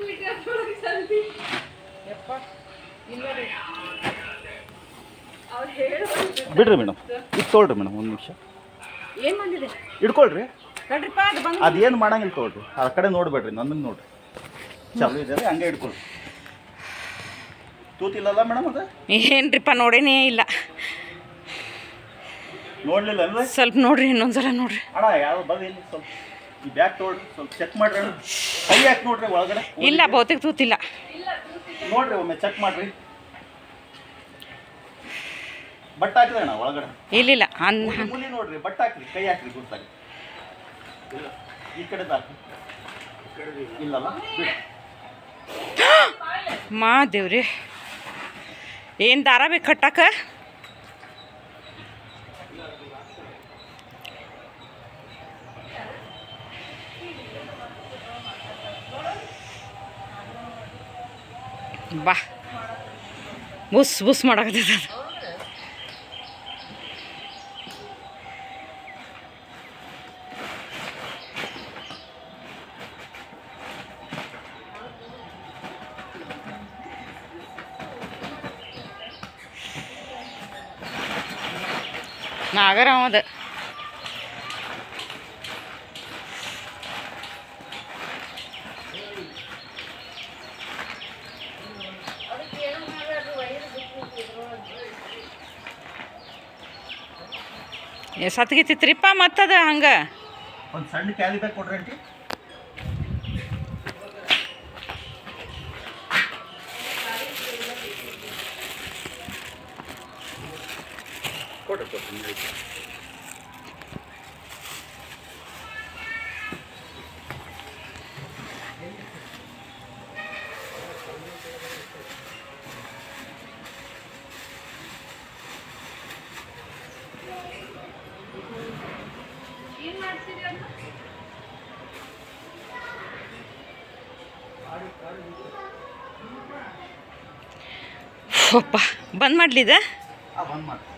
ಯಪ್ಪ ಇಲ್ಲ ರೀ ಅವ್ರು ಹೇಳೋ ಬಿಡ್ರಿ ಮೇಡಮ್ ಇದು ತೊಗೊಳ್ರಿ ಮೇಡಮ್ ಒಂದು ನಿಮಿಷ ಏನು ಬಂದಿದೆ ಇಡ್ಕೊಳ್ರಿ ಕಡ್ರಿಪ್ಪ ಅದು ಬಂದು ಅದೇನು ಮಾಡಂಗಿಲ್ಲ ತೊಗೊಳ್ರಿ ಆ ಕಡೆ ನೋಡ್ಬೇಡ್ರಿ ನನ್ನನ್ನು ನೋಡ್ರಿ ಚಾಲು ಇದೆ ಹಂಗೆ ಇಟ್ಕೊಳ್ರಿ ತೂತಿಲ್ಲಲ್ಲ ಮೇಡಮ್ ಅದು ಏನ್ರಿಪ್ಪ ನೋಡೇನೇ ಇಲ್ಲ ನೋಡ್ಲಿಲ್ಲ ಅಂದ್ರೆ ಸ್ವಲ್ಪ ನೋಡ್ರಿ ಇನ್ನೊಂದ್ಸಲ ನೋಡ್ರಿ ಅಣ್ಣ ಯಾವ ಬಂದು ಇಲ್ಲಿ ಸ್ವಲ್ಪ ಈ ಬ್ಯಾಗ್ ತೊಗೊಳ್ರಿ ಸ್ವಲ್ಪ ಚೆಕ್ ಮಾಡ್ರಿ ಅಣ್ಣ ಕೈ ಹಾಕಿ ನೋಡ್ರಿ ಒಳಗಡೆ ಇಲ್ಲ ಬಹುತೇಕ ತೂತಿಲ್ಲ ನೋಡ್ರಿ ಒಮ್ಮೆ ಚೆಕ್ ಮಾಡ್ರಿ ಬಟ್ ಹಾಕಿದೆ ಅಣ್ಣ ಒಳಗಡೆ ಇಲ್ಲಿಲ್ಲ ಅನ್ ಮುಲಿ- ಮುಲಿ ನೋಡ್ರಿ ಬಟ್ ಹಾಕ್ರಿ ಕೈ ಹಾಕ್ರಿ ಗೊತ್ತಾಗಿ ಈ ಕಡೆ ಹಾಕಿ ಇಲ್ಲಲ್ಲ ಬಿಡಿ ಮಾ ದೇವ್ರಿ ಏನು ದಾರ ಬೇಕು ಕಟ್ಟಕ್ಕ ಬಾ ಬುಸ್ ಬುಸ್ ಮಾಡಕತ್ತೈತೆ ಅದು ನಾಗರ ಅವದ ಸತ್ಗಿತ್ತಿತ್ರಿಪ್ಪ ಮತ್ತದ ಹಂಗ ಒಂದು ಸಣ್ಣ ಕ್ಯಾಲಿ ಬ್ಯಾಗ್ ಕೊಡ್ರಿ ಆಂಟಿ ಕೊಡ್ರಿ ಕೊಡ್ರಿ ಏನ್ ಮಾಡ್ತೀರಿ ಅದನ್ನ ಅಪ್ಪ ಬಂದ್ ಮಾಡ್ಲಿದ ಆ ಬಂದ್ ಮಾಡಿ